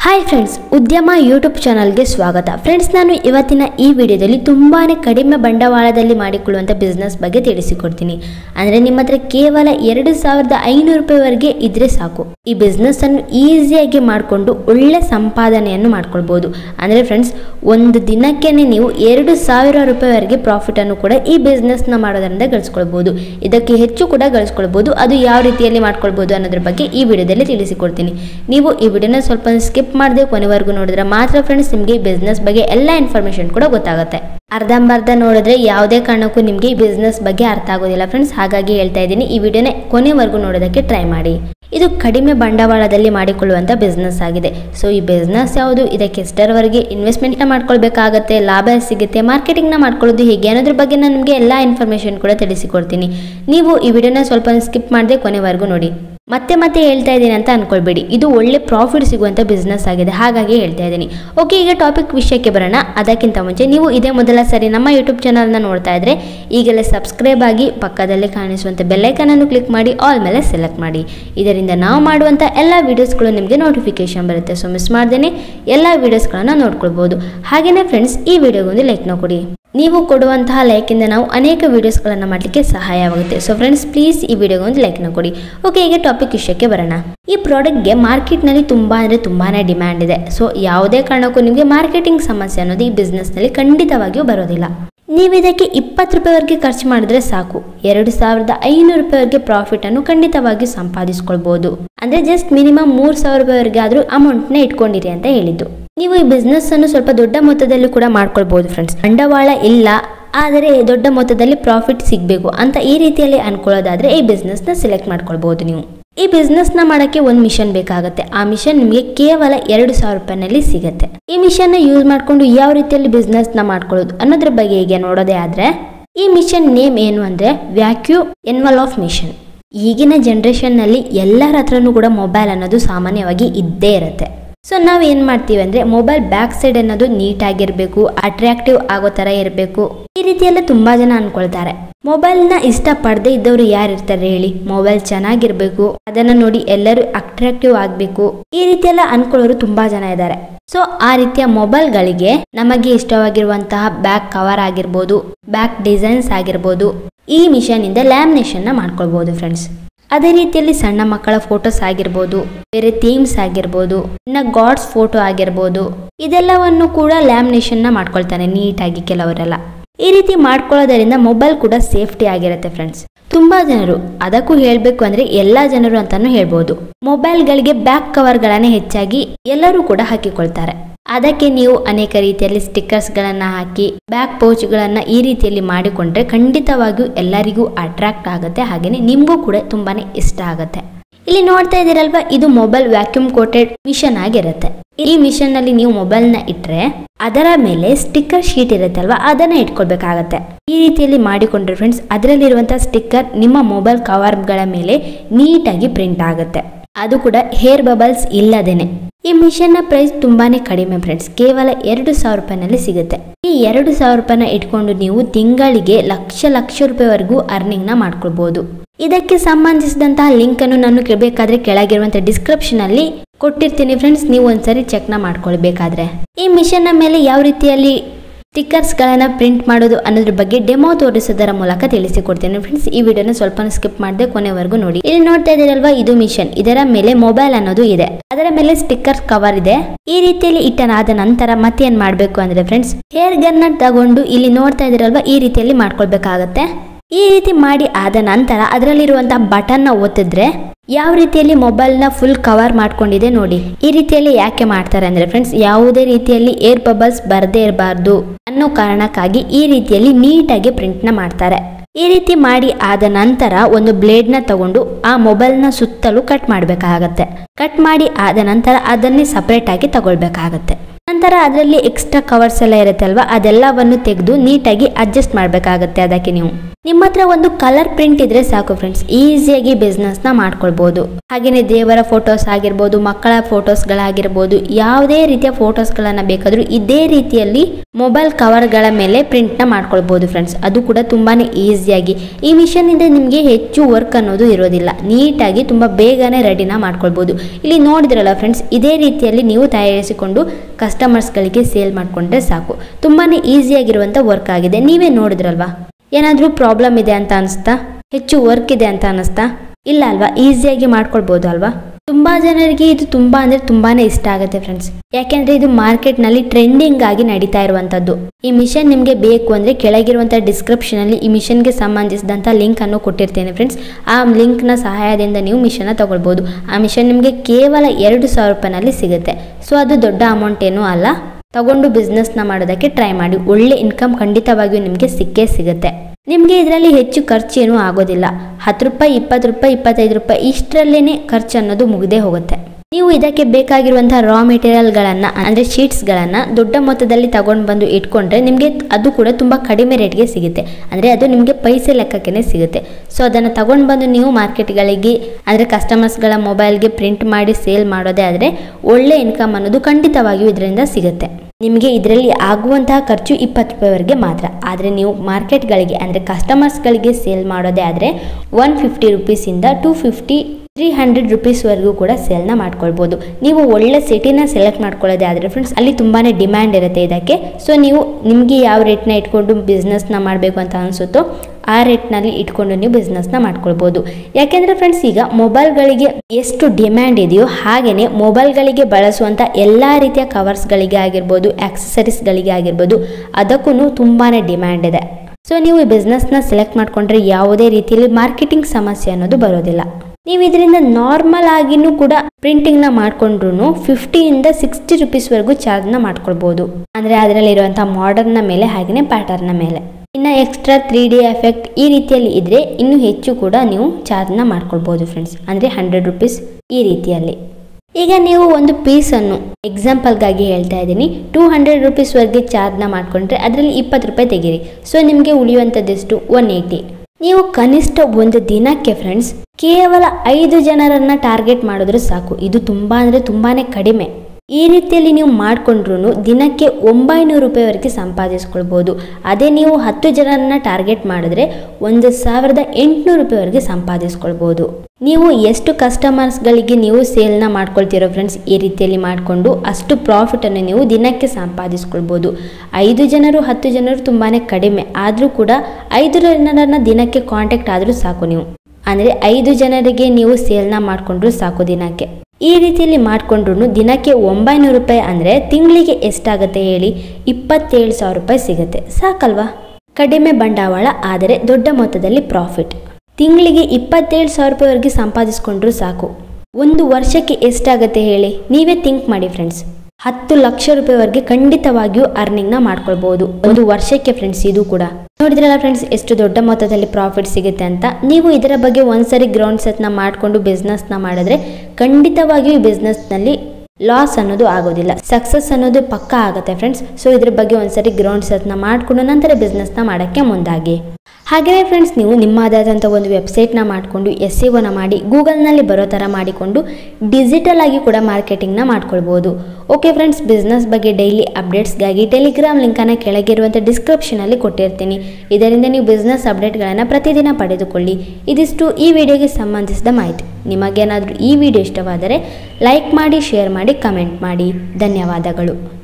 hi friends ಉದ್ಯಮ YouTube ಚಾನಲ್ಗೆ ಸ್ವಾಗತ ಫ್ರೆಂಡ್ಸ್ ನಾನು ಇವತ್ತಿನ ಈ ವಿಡಿಯೋದಲ್ಲಿ ತುಂಬಾ ಕಡಿಮೆ ಬಂಡವಾಳದಲ್ಲಿ ಮಾಡಿಕೊಳ್ಳುವಂಥ ಬಿಸ್ನೆಸ್ ಬಗ್ಗೆ ತಿಳಿಸಿಕೊಡ್ತೀನಿ ಅಂದರೆ ನಿಮ್ಮ ಹತ್ರ ಕೇವಲ ಎರಡು ಸಾವಿರದ ಐನೂರು ರೂಪಾಯಿವರೆಗೆ ಇದ್ರೆ ಸಾಕು ಈ ಬಿಸ್ನೆಸ್ ಅನ್ನು ಈಸಿಯಾಗಿ ಮಾಡಿಕೊಂಡು ಒಳ್ಳೆ ಸಂಪಾದನೆಯನ್ನು ಮಾಡ್ಕೊಳ್ಬೋದು ಅಂದರೆ ಫ್ರೆಂಡ್ಸ್ ಒಂದು ದಿನಕ್ಕೇನೆ ನೀವು ಎರಡು ಸಾವಿರ ರೂಪಾಯಿವರೆಗೆ ಪ್ರಾಫಿಟನ್ನು ಕೂಡ ಈ ಬಿಸ್ನೆಸ್ನ ಮಾಡೋದ್ರಿಂದ ಗಳಿಸ್ಕೊಳ್ಬೋದು ಇದಕ್ಕೆ ಹೆಚ್ಚು ಕೂಡ ಗಳಿಸ್ಕೊಳ್ಬೋದು ಅದು ಯಾವ ರೀತಿಯಲ್ಲಿ ಮಾಡ್ಕೊಳ್ಬೋದು ಅನ್ನೋದ್ರ ಬಗ್ಗೆ ಈ ವಿಡಿಯೋದಲ್ಲಿ ತಿಳಿಸಿಕೊಡ್ತೀನಿ ನೀವು ಈ ವಿಡಿಯೋನ ಸ್ವಲ್ಪ ಸ್ಕಿಪ್ ಮಾಡದೆ ಕೊನೆವರೆಗೂ ನೋಡಿದ್ರೆ ಮಾತ್ರ ಫ್ರೆಂಡ್ಸ್ ನಿಮಗೆ ಈ ಬಿಸ್ನೆಸ್ ಬಗ್ಗೆ ಎಲ್ಲ ಇನ್ಫಾರ್ಮೇಶನ್ ಕೂಡ ಗೊತ್ತಾಗುತ್ತೆ ಅರ್ಧಂಬರ್ಧ ನೋಡಿದ್ರೆ ಯಾವುದೇ ಕಾರಣಕ್ಕೂ ನಿಮಗೆ ಈ ಬಿಸ್ನೆಸ್ ಬಗ್ಗೆ ಅರ್ಥ ಆಗೋದಿಲ್ಲ ಫ್ರೆಂಡ್ಸ್ ಹಾಗಾಗಿ ಹೇಳ್ತಾ ಇದ್ದೀನಿ ಈ ವಿಡಿಯೋನ ಕೊನೆವರೆಗೂ ನೋಡೋದಕ್ಕೆ ಟ್ರೈ ಮಾಡಿ ಇದು ಕಡಿಮೆ ಬಂಡವಾಳದಲ್ಲಿ ಮಾಡಿಕೊಳ್ಳುವಂಥ ಬಿಸ್ನೆಸ್ ಆಗಿದೆ ಸೊ ಈ ಬಿಸ್ನೆಸ್ ಯಾವುದು ಇದಕ್ಕೆ ಎಷ್ಟರವರೆಗೆ ಇನ್ವೆಸ್ಟ್ಮೆಂಟ್ನ ಮಾಡ್ಕೊಳ್ಬೇಕಾಗತ್ತೆ ಲಾಭ ಸಿಗುತ್ತೆ ಮಾರ್ಕೆಟಿಂಗ್ನ ಮಾಡ್ಕೊಳ್ಳೋದು ಹೇಗೆ ಅನ್ನೋದ್ರ ಬಗ್ಗೆ ನಾನು ನಿಮಗೆ ಎಲ್ಲ ಇನ್ಫಾರ್ಮೇಷನ್ ಕೂಡ ತಿಳಿಸಿಕೊಡ್ತೀನಿ ನೀವು ಈ ವಿಡಿಯೋನ ಸ್ವಲ್ಪ ಸ್ಕಿಪ್ ಮಾಡದೆ ಕೊನೆವರೆಗೂ ನೋಡಿ ಮತ್ತೆ ಮತ್ತೆ ಹೇಳ್ತಾ ಇದ್ದೀನಿ ಅಂತ ಅನ್ಕೊಳ್ಬೇಡಿ ಇದು ಒಳ್ಳೆ ಪ್ರಾಫಿಟ್ ಸಿಗುವಂಥ ಬಿಸ್ನೆಸ್ ಆಗಿದೆ ಹಾಗಾಗಿ ಹೇಳ್ತಾ ಇದ್ದೀನಿ ಓಕೆ ಈಗ ಟಾಪಿಕ್ ವಿಷಯಕ್ಕೆ ಬರೋಣ ಅದಕ್ಕಿಂತ ಮುಂಚೆ ನೀವು ಇದೇ ಮೊದಲ ಸರಿ ನಮ್ಮ ಯೂಟ್ಯೂಬ್ ಚಾನಲ್ನ ನೋಡ್ತಾ ಇದ್ರೆ ಈಗಲೇ ಸಬ್ಸ್ಕ್ರೈಬ್ ಆಗಿ ಪಕ್ಕದಲ್ಲೇ ಕಾಣಿಸುವಂಥ ಬೆಲ್ಲೈಕನನ್ನು ಕ್ಲಿಕ್ ಮಾಡಿ ಆಲ್ ಮೇಲೆ ಸೆಲೆಕ್ಟ್ ಮಾಡಿ ಇದರಿಂದ ನಾವು ಮಾಡುವಂಥ ಎಲ್ಲ ವೀಡಿಯೋಸ್ಗಳು ನಿಮಗೆ ನೋಟಿಫಿಕೇಶನ್ ಬರುತ್ತೆ ಸೊ ಮಿಸ್ ಮಾಡ್ದೇನೆ ಎಲ್ಲ ವೀಡಿಯೋಸ್ಗಳನ್ನು ನೋಡ್ಕೊಳ್ಬೋದು ಹಾಗೆಯೇ ಫ್ರೆಂಡ್ಸ್ ಈ ವಿಡಿಯೋಗೊಂದು ಲೈಕ್ನ ಕೊಡಿ ನೀವು ಕೊಡುವಂತಹ ಲೈಕಿಂದ ನಾವು ಅನೇಕ ವೀಡಿಯೋಸ್ಗಳನ್ನು ಮಾಡಲಿಕ್ಕೆ ಸಹಾಯವಾಗುತ್ತೆ ಸೊ ಫ್ರೆಂಡ್ಸ್ ಪ್ಲೀಸ್ ಈ ವಿಡಿಯೋಗೊಂದು ಲೈಕ್ನ ಕೊಡಿ ಓಕೆ ಈಗ ಟಾಪಿಕ್ ವಿಷಯಕ್ಕೆ ಬರೋಣ ಈ ಪ್ರಾಡಕ್ಟ್ಗೆ ಮಾರ್ಕೆಟ್ನಲ್ಲಿ ತುಂಬ ಅಂದರೆ ತುಂಬಾ ಡಿಮ್ಯಾಂಡ್ ಇದೆ ಸೊ ಯಾವುದೇ ಕಾರಣಕ್ಕೂ ನಿಮಗೆ ಮಾರ್ಕೆಟಿಂಗ್ ಸಮಸ್ಯೆ ಅನ್ನೋದು ಈ ಬಿಸ್ನೆಸ್ನಲ್ಲಿ ಖಂಡಿತವಾಗಿಯೂ ಬರೋದಿಲ್ಲ ನೀವು ಇದಕ್ಕೆ ಇಪ್ಪತ್ತು ರೂಪಾಯಿವರೆಗೆ ಖರ್ಚು ಮಾಡಿದ್ರೆ ಸಾಕು ಎರಡು ಸಾವಿರದ ಐನೂರು ರೂಪಾಯಿವರೆಗೆ ಪ್ರಾಫಿಟ್ ಅನ್ನು ಖಂಡಿತವಾಗಿ ಸಂಪಾದಿಸ್ಕೊಳ್ಬಹುದು ಅಂದ್ರೆ ಜಸ್ಟ್ ಮಿನಿಮಮ್ ಮೂರು ಸಾವಿರ ರೂಪಾಯಿವರೆಗೆ ಆದ್ರೂ ಅಮೌಂಟ್ನ ಇಟ್ಕೊಂಡಿರಿ ಅಂತ ಹೇಳಿದ್ದು ನೀವು ಈ ಬಿಸ್ನೆಸ್ ಅನ್ನು ಸ್ವಲ್ಪ ದೊಡ್ಡ ಮೊತ್ತದಲ್ಲಿ ಕೂಡ ಮಾಡ್ಕೊಳ್ಬಹುದು ಫ್ರೆಂಡ್ಸ್ ಬಂಡವಾಳ ಇಲ್ಲ ಆದರೆ ದೊಡ್ಡ ಮೊತ್ತದಲ್ಲಿ ಪ್ರಾಫಿಟ್ ಸಿಗಬೇಕು ಅಂತ ಈ ರೀತಿಯಲ್ಲಿ ಅನ್ಕೊಳ್ಳೋದಾದ್ರೆ ಈ ಬಿಸ್ನೆಸ್ನ ಸೆಲೆಕ್ಟ್ ಮಾಡ್ಕೊಳ್ಬಹುದು ನೀವು ಈ ಬಿಸ್ನೆಸ್ನ ಮಾಡೋಕ್ಕೆ ಒಂದು ಮಿಷನ್ ಬೇಕಾಗುತ್ತೆ ಆ ಮಿಷನ್ ನಿಮಗೆ ಕೇವಲ ಎರಡು ಸಾವಿರ ರೂಪಾಯಿನಲ್ಲಿ ಸಿಗುತ್ತೆ ಈ ಮಿಷನ್ನ ಯೂಸ್ ಮಾಡಿಕೊಂಡು ಯಾವ ರೀತಿಯಲ್ಲಿ ಬಿಸ್ನೆಸ್ನ ಮಾಡ್ಕೊಳ್ಳೋದು ಅನ್ನೋದ್ರ ಬಗ್ಗೆ ಈಗ ನೋಡೋದೇ ಆದ್ರೆ ಈ ಮಿಷನ್ ನೇಮ್ ಏನು ಅಂದ್ರೆ ವ್ಯಾಕ್ಯೂ ಎನ್ವಲ್ ಆಫ್ ಮಿಷನ್ ಈಗಿನ ಜನ್ರೇಷನ್ನಲ್ಲಿ ಎಲ್ಲರ ಹತ್ರನೂ ಕೂಡ ಮೊಬೈಲ್ ಅನ್ನೋದು ಸಾಮಾನ್ಯವಾಗಿ ಇದ್ದೇ ಇರುತ್ತೆ ಸೊ ನಾವು ಏನು ಮಾಡ್ತೀವಿ ಅಂದರೆ ಮೊಬೈಲ್ ಬ್ಯಾಕ್ ಸೈಡ್ ಅನ್ನೋದು ನೀಟಾಗಿರಬೇಕು ಅಟ್ರಾಕ್ಟಿವ್ ಆಗೋ ಥರ ಇರಬೇಕು ಈ ರೀತಿಯೆಲ್ಲ ತುಂಬ ಜನ ಅನ್ಕೊಳ್ತಾರೆ ಮೊಬೈಲ್ನ ಇಷ್ಟಪಡದೆ ಇದ್ದವರು ಯಾರು ಇರ್ತಾರೆ ಹೇಳಿ ಮೊಬೈಲ್ ಚೆನ್ನಾಗಿರ್ಬೇಕು ಅದನ್ನ ನೋಡಿ ಎಲ್ಲರೂ ಅಟ್ರಾಕ್ಟಿವ್ ಆಗಬೇಕು ಈ ರೀತಿಯೆಲ್ಲ ಅನ್ಕೊಳ್ಳೋರು ತುಂಬಾ ಜನ ಇದ್ದಾರೆ ಸೊ ಆ ರೀತಿಯ ಮೊಬೈಲ್ಗಳಿಗೆ ನಮಗೆ ಇಷ್ಟವಾಗಿರುವಂತಹ ಬ್ಯಾಕ್ ಕವರ್ ಆಗಿರ್ಬೋದು ಬ್ಯಾಕ್ ಡಿಸೈನ್ಸ್ ಆಗಿರ್ಬೋದು ಈ ಮಿಷನ್ ಇಂದ ಲ್ಯಾಮಿನೇಷನ್ ನ ಮಾಡ್ಕೊಳ್ಬಹುದು ಫ್ರೆಂಡ್ಸ್ ಅದೇ ರೀತಿಯಲ್ಲಿ ಸಣ್ಣ ಮಕ್ಕಳ ಫೋಟೋಸ್ ಆಗಿರ್ಬೋದು ಬೇರೆ ಥೀಮ್ಸ್ ಆಗಿರ್ಬೋದು ಇನ್ನ ಗಾಡ್ಸ್ ಫೋಟೋ ಆಗಿರ್ಬೋದು ಇದೆಲ್ಲವನ್ನು ಕೂಡ ಲ್ಯಾಮಿನೇಷನ್ ನ ಮಾಡ್ಕೊಳ್ತಾನೆ ನೀಟಾಗಿ ಕೆಲವರೆಲ್ಲ ಈ ರೀತಿ ಮಾಡ್ಕೊಳ್ಳೋದರಿಂದ ಮೊಬೈಲ್ ಕೂಡ ಸೇಫ್ಟಿ ಆಗಿರುತ್ತೆ ಫ್ರೆಂಡ್ಸ್ ತುಂಬಾ ಜನರು ಅದಕ್ಕೂ ಹೇಳ್ಬೇಕು ಅಂದ್ರೆ ಎಲ್ಲಾ ಜನರು ಅಂತಾನು ಹೇಳ್ಬೋದು ಮೊಬೈಲ್ಗಳಿಗೆ ಬ್ಯಾಕ್ ಕವರ್ಗಳನ್ನೇ ಹೆಚ್ಚಾಗಿ ಎಲ್ಲರೂ ಕೂಡ ಹಾಕಿಕೊಳ್ತಾರೆ ಅದಕ್ಕೆ ನೀವು ಅನೇಕ ರೀತಿಯಲ್ಲಿ ಸ್ಟಿಕ್ಕರ್ಸ್ ಗಳನ್ನ ಹಾಕಿ ಬ್ಯಾಕ್ ಪೌಚ್ ಗಳನ್ನ ಈ ರೀತಿಯಲ್ಲಿ ಮಾಡಿಕೊಂಡ್ರೆ ಖಂಡಿತವಾಗಿಯೂ ಎಲ್ಲರಿಗೂ ಅಟ್ರಾಕ್ಟ್ ಆಗುತ್ತೆ ಹಾಗೇನೆ ನಿಮ್ಗೂ ಕೂಡ ತುಂಬಾನೇ ಇಷ್ಟ ಆಗುತ್ತೆ ಇಲ್ಲಿ ನೋಡ್ತಾ ಇದ್ದೀರಲ್ವಾ ಇದು ಮೊಬೈಲ್ ವ್ಯಾಕ್ಯೂಮ್ ಕೋಟೆಡ್ ಮಿಷನ್ ಆಗಿರುತ್ತೆ ಈ ಮಿಷನ್ ನಲ್ಲಿ ನೀವು ಮೊಬೈಲ್ ನ ಇಟ್ರೆ ಅದರ ಮೇಲೆ ಸ್ಟಿಕ್ಕರ್ ಶೀಟ್ ಇರುತ್ತಲ್ವಾ ಅದನ್ನ ಇಟ್ಕೊಳ್ಬೇಕಾಗತ್ತೆ ಈ ರೀತಿಯಲ್ಲಿ ಮಾಡಿಕೊಂಡ್ರೆ ಫ್ರೆಂಡ್ಸ್ ಅದರಲ್ಲಿರುವಂತಹ ಸ್ಟಿಕ್ಕರ್ ನಿಮ್ಮ ಮೊಬೈಲ್ ಕವರ್ಗಳ ಮೇಲೆ ನೀಟಾಗಿ ಪ್ರಿಂಟ್ ಆಗುತ್ತೆ ಅದು ಕೂಡ ಹೇರ್ ಬಬಲ್ಸ್ ಇಲ್ಲದೇನೆ ಈ ಮಿಷನ್ ನ ಪ್ರೈಸ್ ತುಂಬಾನೇ ಕಡಿಮೆ ಫ್ರೆಂಡ್ಸ್ ಕೇವಲ ಎರಡು ಸಾವಿರ ರೂಪಾಯಿನಲ್ಲಿ ಸಿಗುತ್ತೆ ಈ ಎರಡು ಸಾವಿರ ರೂಪಾಯಿನ ಇಟ್ಕೊಂಡು ನೀವು ತಿಂಗಳಿಗೆ ಲಕ್ಷ ಲಕ್ಷ ರೂಪಾಯಿವರೆಗೂ ಅರ್ನಿಂಗ್ ನ ಮಾಡ್ಕೊಳ್ಬಹುದು ಇದಕ್ಕೆ ಸಂಬಂಧಿಸಿದಂತಹ ಲಿಂಕ್ ಅನ್ನು ನಾನು ಬೇಕಾದ್ರೆ ಕೆಳಗಿರುವಂತಹ ಡಿಸ್ಕ್ರಿಪ್ಷನ್ ಅಲ್ಲಿ ಕೊಟ್ಟಿರ್ತೀನಿ ಫ್ರೆಂಡ್ಸ್ ನೀವು ಒಂದ್ಸರಿ ಚೆಕ್ ನ ಮಾಡ್ಕೊಳ್ಬೇಕಾದ್ರೆ ಈ ಮಿಷನ್ ನ ಮೇಲೆ ಯಾವ ರೀತಿಯಲ್ಲಿ ಸ್ಟಿಕ್ಕರ್ಸ್ ಗಳನ್ನ ಪ್ರಿಂಟ್ ಮಾಡೋದು ಅನ್ನೋದ್ರ ಬಗ್ಗೆ ಡೆಮೋ ತೋರಿಸೋದರ ಮೂಲಕ ತಿಳಿಸಿಕೊಡ್ತೇನೆ ಫ್ರೆಂಡ್ಸ್ ಈ ವಿಡಿಯೋನ ಸ್ವಲ್ಪ ಸ್ಕಿಪ್ ಮಾಡದೆ ಕೊನೆವರೆಗೂ ನೋಡಿ ಇಲ್ಲಿ ನೋಡ್ತಾ ಇದ್ದೀರಲ್ವಾ ಇದು ಮಿಷನ್ ಇದರ ಮೇಲೆ ಮೊಬೈಲ್ ಅನ್ನೋದು ಇದೆ ಅದರ ಮೇಲೆ ಸ್ಟಿಕ್ಕರ್ ಕವರ್ ಇದೆ ಈ ರೀತಿಯಲ್ಲಿ ಇಟ್ಟನಾದ ನಂತರ ಮತ್ತೆ ಏನ್ ಮಾಡ್ಬೇಕು ಅಂದ್ರೆ ಫ್ರೆಂಡ್ಸ್ ಹೇರ್ ಗನ್ನ ತಗೊಂಡು ಇಲ್ಲಿ ನೋಡ್ತಾ ಇದ್ದೀರಲ್ವಾ ಈ ರೀತಿಯಲ್ಲಿ ಮಾಡ್ಕೊಳ್ಬೇಕಾಗತ್ತೆ ಈ ರೀತಿ ಮಾಡಿ ಆದ ನಂತರ ಅದರಲ್ಲಿರುವಂತಹ ಬಟನ್ ನ ಒತ್ತಿದ್ರೆ ಯಾವ ರೀತಿಯಲ್ಲಿ ಮೊಬೈಲ್ ನ ಫುಲ್ ಕವರ್ ಮಾಡ್ಕೊಂಡಿದೆ ನೋಡಿ ಈ ರೀತಿಯಲ್ಲಿ ಯಾಕೆ ಮಾಡ್ತಾರೆ ಅಂದ್ರೆ ಫ್ರೆಂಡ್ಸ್ ಯಾವುದೇ ರೀತಿಯಲ್ಲಿ ಏರ್ ಬಬಲ್ಸ್ ಬರದೇ ಇರಬಾರ್ದು ಅನ್ನೋ ಕಾರಣಕ್ಕಾಗಿ ಈ ರೀತಿಯಲ್ಲಿ ನೀಟಾಗಿ ಪ್ರಿಂಟ್ ನ ಮಾಡ್ತಾರೆ ಈ ರೀತಿ ಮಾಡಿ ಆದ ನಂತರ ಒಂದು ಬ್ಲೇಡ್ ನ ತಗೊಂಡು ಆ ಮೊಬೈಲ್ ನ ಸುತ್ತಲೂ ಕಟ್ ಮಾಡ್ಬೇಕಾಗತ್ತೆ ಕಟ್ ಮಾಡಿ ಆದ ನಂತರ ಅದನ್ನೇ ಸಪರೇಟ್ ಆಗಿ ತಗೊಳ್ಬೇಕಾಗತ್ತೆ ನಂತರ ಅದರಲ್ಲಿ ಎಕ್ಸ್ಟ್ರಾ ಕವರ್ಸ್ ಎಲ್ಲ ಇರುತ್ತೆ ಅಲ್ವಾ ಅದೆಲ್ಲವನ್ನು ತೆಗೆದು ನೀಟಾಗಿ ಅಡ್ಜಸ್ಟ್ ಮಾಡಬೇಕಾಗತ್ತೆ ಅದಕ್ಕೆ ನೀವು ನಿಮ್ಮ ಹತ್ರ ಒಂದು ಕಲರ್ ಪ್ರಿಂಟ್ ಇದ್ರೆ ಸಾಕು ಫ್ರೆಂಡ್ಸ್ ಈಸಿಯಾಗಿ ಬಿಸ್ನೆಸ್ನ ಮಾಡ್ಕೊಳ್ಬೋದು ಹಾಗೆಯೇ ದೇವರ ಫೋಟೋಸ್ ಆಗಿರ್ಬೋದು ಮಕ್ಕಳ ಫೋಟೋಸ್ಗಳಾಗಿರ್ಬೋದು ಯಾವುದೇ ರೀತಿಯ ಫೋಟೋಸ್ಗಳನ್ನ ಬೇಕಾದರೂ ಇದೇ ರೀತಿಯಲ್ಲಿ ಮೊಬೈಲ್ ಕವರ್ಗಳ ಮೇಲೆ ಪ್ರಿಂಟ್ನ ಮಾಡ್ಕೊಳ್ಬೋದು ಫ್ರೆಂಡ್ಸ್ ಅದು ಕೂಡ ತುಂಬಾನೇ ಈಸಿಯಾಗಿ ಈ ಮಿಷನ್ನಿಂದ ನಿಮಗೆ ಹೆಚ್ಚು ವರ್ಕ್ ಅನ್ನೋದು ಇರೋದಿಲ್ಲ ನೀಟಾಗಿ ತುಂಬ ಬೇಗನೆ ರೆಡಿನ ಮಾಡ್ಕೊಳ್ಬೋದು ಇಲ್ಲಿ ನೋಡಿದ್ರಲ್ಲ ಫ್ರೆಂಡ್ಸ್ ಇದೇ ರೀತಿಯಲ್ಲಿ ನೀವು ತಯಾರಿಸಿಕೊಂಡು ಕಸ್ಟಮರ್ಸ್ಗಳಿಗೆ ಸೇಲ್ ಮಾಡಿಕೊಂಡ್ರೆ ಸಾಕು ತುಂಬಾ ಈಸಿಯಾಗಿರುವಂಥ ವರ್ಕ್ ಆಗಿದೆ ನೀವೇ ನೋಡಿದ್ರಲ್ವಾ ಏನಾದರೂ ಪ್ರಾಬ್ಲಮ್ ಇದೆ ಅಂತ ಅನಿಸ್ತಾ ಹೆಚ್ಚು ವರ್ಕ್ ಇದೆ ಅಂತ ಅನಿಸ್ತಾ ಇಲ್ಲ ಅಲ್ವಾ ಈಸಿಯಾಗಿ ಮಾಡ್ಕೊಳ್ಬೋದು ಅಲ್ವಾ ತುಂಬ ಜನರಿಗೆ ಇದು ತುಂಬ ಅಂದರೆ ತುಂಬಾ ಇಷ್ಟ ಆಗುತ್ತೆ ಫ್ರೆಂಡ್ಸ್ ಯಾಕೆಂದರೆ ಇದು ಮಾರ್ಕೆಟ್ನಲ್ಲಿ ಟ್ರೆಂಡಿಂಗ್ ಆಗಿ ನಡೀತಾ ಇರುವಂಥದ್ದು ಈ ಮಿಷನ್ ನಿಮಗೆ ಬೇಕು ಅಂದರೆ ಕೆಳಗಿರುವಂಥ ಡಿಸ್ಕ್ರಿಪ್ಷನಲ್ಲಿ ಈ ಮಿಷನ್ಗೆ ಸಂಬಂಧಿಸಿದಂಥ ಲಿಂಕ್ ಅನ್ನು ಕೊಟ್ಟಿರ್ತೇನೆ ಫ್ರೆಂಡ್ಸ್ ಆ ಲಿಂಕ್ನ ಸಹಾಯದಿಂದ ನೀವು ಮಿಷನ್ನ ತಗೊಳ್ಬೋದು ಆ ಮಿಷನ್ ನಿಮಗೆ ಕೇವಲ ಎರಡು ಸಾವಿರ ರೂಪಾಯಿನಲ್ಲಿ ಸಿಗುತ್ತೆ ಸೊ ಅದು ದೊಡ್ಡ ಅಮೌಂಟ್ ಏನೂ ಅಲ್ಲ ತಗೊಂಡು ಬಿಸ್ನೆಸ್ನ ಮಾಡೋದಕ್ಕೆ ಟ್ರೈ ಮಾಡಿ ಒಳ್ಳೆ ಇನ್ಕಮ್ ಖಂಡಿತವಾಗಿಯೂ ನಿಮಗೆ ಸಿಕ್ಕೇ ಸಿಗುತ್ತೆ ನಿಮಗೆ ಇದರಲ್ಲಿ ಹೆಚ್ಚು ಖರ್ಚು ಏನೂ ಆಗೋದಿಲ್ಲ ಹತ್ತು ರೂಪಾಯಿ ಇಪ್ಪತ್ತು ರೂಪಾಯಿ ಇಪ್ಪತ್ತೈದು ರೂಪಾಯಿ ಇಷ್ಟರಲ್ಲೇ ಖರ್ಚು ಅನ್ನೋದು ಮುಗ್ದೇ ಹೋಗುತ್ತೆ ನೀವು ಇದಕ್ಕೆ ಬೇಕಾಗಿರುವಂತಹ ರಾ ಮೆಟೀರಿಯಲ್ಗಳನ್ನು ಅಂದರೆ ಶೀಟ್ಸ್ಗಳನ್ನು ದೊಡ್ಡ ಮೊತ್ತದಲ್ಲಿ ತಗೊಂಡು ಬಂದು ಇಟ್ಕೊಂಡ್ರೆ ನಿಮಗೆ ಅದು ಕೂಡ ತುಂಬ ಕಡಿಮೆ ರೇಟ್ಗೆ ಸಿಗುತ್ತೆ ಅಂದರೆ ಅದು ನಿಮಗೆ ಪೈಸೆ ಲೆಕ್ಕಕ್ಕೆ ಸಿಗುತ್ತೆ ಸೊ ಅದನ್ನು ತಗೊಂಡು ಬಂದು ನೀವು ಮಾರ್ಕೆಟ್ಗಳಿಗೆ ಅಂದರೆ ಕಸ್ಟಮರ್ಸ್ಗಳ ಮೊಬೈಲ್ಗೆ ಪ್ರಿಂಟ್ ಮಾಡಿ ಸೇಲ್ ಮಾಡೋದೇ ಆದರೆ ಒಳ್ಳೆ ಇನ್ಕಮ್ ಅನ್ನೋದು ಖಂಡಿತವಾಗಿಯೂ ಇದರಿಂದ ಸಿಗುತ್ತೆ ನಿಮಗೆ ಇದರಲ್ಲಿ ಆಗುವಂತಹ ಖರ್ಚು ಇಪ್ಪತ್ತು ರೂಪಾಯಿವರೆಗೆ ಮಾತ್ರ ಆದರೆ ನೀವು ಮಾರ್ಕೆಟ್ಗಳಿಗೆ ಅಂದರೆ ಕಸ್ಟಮರ್ಸ್ಗಳಿಗೆ ಸೇಲ್ ಮಾಡೋದೇ ಆದರೆ ಒನ್ ಫಿಫ್ಟಿ ರುಪೀಸಿಂದ ಟೂ ಫಿಫ್ಟಿ ತ್ರೀ ಹಂಡ್ರೆಡ್ ರುಪೀಸ್ವರೆಗೂ ಕೂಡ ಸೇಲ್ನ ಮಾಡ್ಕೊಳ್ಬೋದು ನೀವು ಒಳ್ಳೆ ಸಿಟಿನ ಸೆಲೆಕ್ಟ್ ಮಾಡ್ಕೊಳ್ಳೋದೇ ಆದರೆ ಫ್ರೆಂಡ್ಸ್ ಅಲ್ಲಿ ತುಂಬಾ ಡಿಮ್ಯಾಂಡ್ ಇರುತ್ತೆ ಇದಕ್ಕೆ ಸೊ ನೀವು ನಿಮಗೆ ಯಾವ ರೇಟ್ನ ಇಟ್ಕೊಂಡು ಬಿಸ್ನೆಸ್ನ ಮಾಡಬೇಕು ಅಂತ ಅನಿಸುತ್ತೋ ಆ ರೇಟ್ನಲ್ಲಿ ಇಟ್ಕೊಂಡು ನೀವು ಬಿಸ್ನೆಸ್ನ ಮಾಡ್ಕೊಳ್ಬೋದು ಯಾಕೆಂದರೆ ಫ್ರೆಂಡ್ಸ್ ಈಗ ಮೊಬೈಲ್ಗಳಿಗೆ ಎಷ್ಟು ಡಿಮ್ಯಾಂಡ್ ಇದೆಯೋ ಹಾಗೆಯೇ ಮೊಬೈಲ್ಗಳಿಗೆ ಬಳಸುವಂಥ ಎಲ್ಲ ರೀತಿಯ ಕವರ್ಸ್ಗಳಿಗೆ ಆಗಿರ್ಬೋದು ಆಕ್ಸಸರೀಸ್ಗಳಿಗೆ ಆಗಿರ್ಬೋದು ಅದಕ್ಕೂ ತುಂಬಾ ಡಿಮ್ಯಾಂಡ್ ಇದೆ ಸೊ ನೀವು ಈ ಬಿಸ್ನೆಸ್ನ ಸೆಲೆಕ್ಟ್ ಮಾಡಿಕೊಂಡ್ರೆ ಯಾವುದೇ ರೀತಿಯಲ್ಲಿ ಮಾರ್ಕೆಟಿಂಗ್ ಸಮಸ್ಯೆ ಅನ್ನೋದು ಬರೋದಿಲ್ಲ ನೀವು ಇದರಿಂದ ನಾರ್ಮಲ್ ಆಗಿನೂ ಕೂಡ ಪ್ರಿಂಟಿಂಗ್ನ ಮಾಡ್ಕೊಂಡ್ರು ಫಿಫ್ಟಿಯಿಂದ ಸಿಕ್ಸ್ಟಿ ರುಪೀಸ್ವರೆಗೂ ಚಾರ್ಜ್ನ ಮಾಡ್ಕೊಳ್ಬೋದು ಅಂದರೆ ಅದರಲ್ಲಿರುವಂಥ ಮಾಡರ್ನ್ನ ಮೇಲೆ ಹಾಗೆಯೇ ಪ್ಯಾಟರ್ನ ಮೇಲೆ ಇನ್ನು ಎಕ್ಸ್ಟ್ರಾ ತ್ರೀ ಡಿ ಎಫೆಕ್ಟ್ ಈ ರೀತಿಯಲ್ಲಿ ಇದ್ರೆ ಇನ್ನೂ ಹೆಚ್ಚು ಕೂಡ ನೀವು ಚಾರ್ಜ್ನ ಮಾಡ್ಕೊಳ್ಬೋದು ಫ್ರೆಂಡ್ಸ್ ಅಂದರೆ ಹಂಡ್ರೆಡ್ ರುಪೀಸ್ ಈ ರೀತಿಯಲ್ಲಿ ಈಗ ನೀವು ಒಂದು ಪೀಸನ್ನು ಎಕ್ಸಾಂಪಲ್ಗಾಗಿ ಹೇಳ್ತಾ ಇದ್ದೀನಿ ಟೂ ಹಂಡ್ರೆಡ್ ರುಪೀಸ್ವರೆಗೆ ಚಾರ್ಜ್ನ ಮಾಡಿಕೊಂಡ್ರೆ ಅದರಲ್ಲಿ ಇಪ್ಪತ್ತು ರೂಪಾಯಿ ತೆಗೀರಿ ಸೊ ನಿಮಗೆ ಉಳಿಯುವಂಥದ್ದೆಷ್ಟು ಒನ್ ಏಯ್ಟಿ ನೀವು ಕನಿಷ್ಠ ಒಂದು ದಿನಕ್ಕೆ ಫ್ರೆಂಡ್ಸ್ ಕೇವಲ ಐದು ಜನರನ್ನ ಟಾರ್ಗೆಟ್ ಮಾಡಿದ್ರೆ ಸಾಕು ಇದು ತುಂಬಾ ಅಂದರೆ ತುಂಬಾನೇ ಕಡಿಮೆ ಈ ರೀತಿಯಲ್ಲಿ ನೀವು ಮಾಡಿಕೊಂಡ್ರು ದಿನಕ್ಕೆ ಒಂಬೈನೂರು ರೂಪಾಯಿವರೆಗೆ ಸಂಪಾದಿಸ್ಕೊಳ್ಬೋದು ಅದೇ ನೀವು ಹತ್ತು ಜನರನ್ನ ಟಾರ್ಗೆಟ್ ಮಾಡಿದ್ರೆ ಒಂದು ಸಾವಿರದ ಎಂಟುನೂರು ರೂಪಾಯಿವರೆಗೆ ಸಂಪಾದಿಸ್ಕೊಳ್ಬೋದು ನೀವು ಎಷ್ಟು ಕಸ್ಟಮರ್ಸ್ಗಳಿಗೆ ನೀವು ಸೇಲ್ನ ಮಾಡ್ಕೊಳ್ತೀರೋ ಫ್ರೆಂಡ್ಸ್ ಈ ರೀತಿಯಲ್ಲಿ ಮಾಡಿಕೊಂಡು ಅಷ್ಟು ಪ್ರಾಫಿಟನ್ನು ನೀವು ದಿನಕ್ಕೆ ಸಂಪಾದಿಸ್ಕೊಳ್ಬೋದು ಐದು ಜನರು ಹತ್ತು ಜನರು ತುಂಬಾ ಕಡಿಮೆ ಆದರೂ ಕೂಡ ಐದು ಜನರನ್ನು ದಿನಕ್ಕೆ ಕಾಂಟ್ಯಾಕ್ಟ್ ಆದರೂ ಸಾಕು ನೀವು ಅಂದರೆ ಐದು ಜನರಿಗೆ ನೀವು ಸೇಲ್ನ ಮಾಡಿಕೊಂಡ್ರು ಸಾಕು ದಿನಕ್ಕೆ ಈ ರೀತಿಯಲ್ಲಿ ಮಾಡಿಕೊಂಡ್ರು ದಿನಕ್ಕೆ ಒಂಬೈನೂರು ರೂಪಾಯಿ ಅಂದರೆ ತಿಂಗಳಿಗೆ ಎಷ್ಟಾಗುತ್ತೆ ಹೇಳಿ ಇಪ್ಪತ್ತೇಳು ಸಾವಿರ ರೂಪಾಯಿ ಸಿಗುತ್ತೆ ಸಾಕಲ್ವಾ ಕಡಿಮೆ ಬಂಡವಾಳ ಆದರೆ ದೊಡ್ಡ ಮೊತ್ತದಲ್ಲಿ ಪ್ರಾಫಿಟ್ ತಿಂಗಳಿಗೆ ಇಪ್ಪತ್ತೇಳು ಸಾವಿರ ರೂಪಾಯಿವರೆಗೆ ಸಂಪಾದಿಸ್ಕೊಂಡ್ರು ಸಾಕು ಒಂದು ವರ್ಷಕ್ಕೆ ಎಷ್ಟಾಗುತ್ತೆ ಹೇಳಿ ನೀವೇ ಥಿಂಕ್ ಮಾಡಿ ಫ್ರೆಂಡ್ಸ್ ಹತ್ತು ಲಕ್ಷ ರೂಪಾಯಿವರೆಗೆ ಖಂಡಿತವಾಗಿಯೂ ಅರ್ನಿಂಗ್ನ ಮಾಡ್ಕೊಳ್ಬಹುದು ಒಂದು ವರ್ಷಕ್ಕೆ ಫ್ರೆಂಡ್ಸ್ ಇದು ಕೂಡ ನೋಡಿದ್ರಲ್ಲ ಫ್ರೆಂಡ್ಸ್ ಎಷ್ಟು ದೊಡ್ಡ ಮೊತ್ತದಲ್ಲಿ ಪ್ರಾಫಿಟ್ ಸಿಗುತ್ತೆ ಅಂತ ನೀವು ಇದರ ಬಗ್ಗೆ ಒಂದ್ಸರಿ ಗ್ರೌಂಡ್ ಸೆಟ್ನ ಮಾಡಿಕೊಂಡು ಬಿಸ್ನೆಸ್ನ ಮಾಡಿದ್ರೆ ಖಂಡಿತವಾಗಿಯೂ ಈ ಬಿಸ್ನೆಸ್ನಲ್ಲಿ ಲಾಸ್ ಅನ್ನೋದು ಆಗೋದಿಲ್ಲ ಸಕ್ಸಸ್ ಅನ್ನೋದು ಪಕ್ಕ ಆಗುತ್ತೆ ಫ್ರೆಂಡ್ಸ್ ಸೊ ಇದ್ರ ಬಗ್ಗೆ ಒಂದ್ಸರಿ ಗ್ರೌಂಡ್ ಸೆಟ್ನ ಮಾಡಿಕೊಂಡು ನಂತರ ಬಿಸ್ನೆಸ್ನ ಮಾಡೋಕ್ಕೆ ಮುಂದಾಗಿ ಹಾಗೆಯೇ ಫ್ರೆಂಡ್ಸ್ ನೀವು ನಿಮ್ಮದಾದಂಥ ಒಂದು ವೆಬ್ಸೈಟ್ನ ಮಾಡಿಕೊಂಡು ಎಸ್ ಸಿ ಒನ ಮಾಡಿ ಗೂಗಲ್ನಲ್ಲಿ ಬರೋ ಥರ ಮಾಡಿಕೊಂಡು ಡಿಜಿಟಲ್ ಆಗಿ ಕೂಡ ಮಾರ್ಕೆಟಿಂಗ್ನ ಮಾಡ್ಕೊಳ್ಬೋದು ಓಕೆ ಫ್ರೆಂಡ್ಸ್ ಬಿಸ್ನೆಸ್ ಬಗ್ಗೆ ಡೈಲಿ ಅಪ್ಡೇಟ್ಸ್ಗಾಗಿ ಟೆಲಿಗ್ರಾಮ್ ಲಿಂಕನ್ನು ಕೆಳಗಿರುವಂಥ ಡಿಸ್ಕ್ರಿಪ್ಷನಲ್ಲಿ ಕೊಟ್ಟಿರ್ತೀನಿ ಇದರಿಂದ ನೀವು ಬಿಸ್ನೆಸ್ ಅಪ್ಡೇಟ್ಗಳನ್ನು ಪ್ರತಿದಿನ ಪಡೆದುಕೊಳ್ಳಿ ಇದಿಷ್ಟು ಈ ವಿಡಿಯೋಗೆ ಸಂಬಂಧಿಸಿದ ಮಾಹಿತಿ ನಿಮಗೇನಾದರೂ ಈ ವಿಡಿಯೋ ಇಷ್ಟವಾದರೆ ಲೈಕ್ ಮಾಡಿ ಶೇರ್ ಮಾಡಿ ಕಮೆಂಟ್ ಮಾಡಿ ಧನ್ಯವಾದಗಳು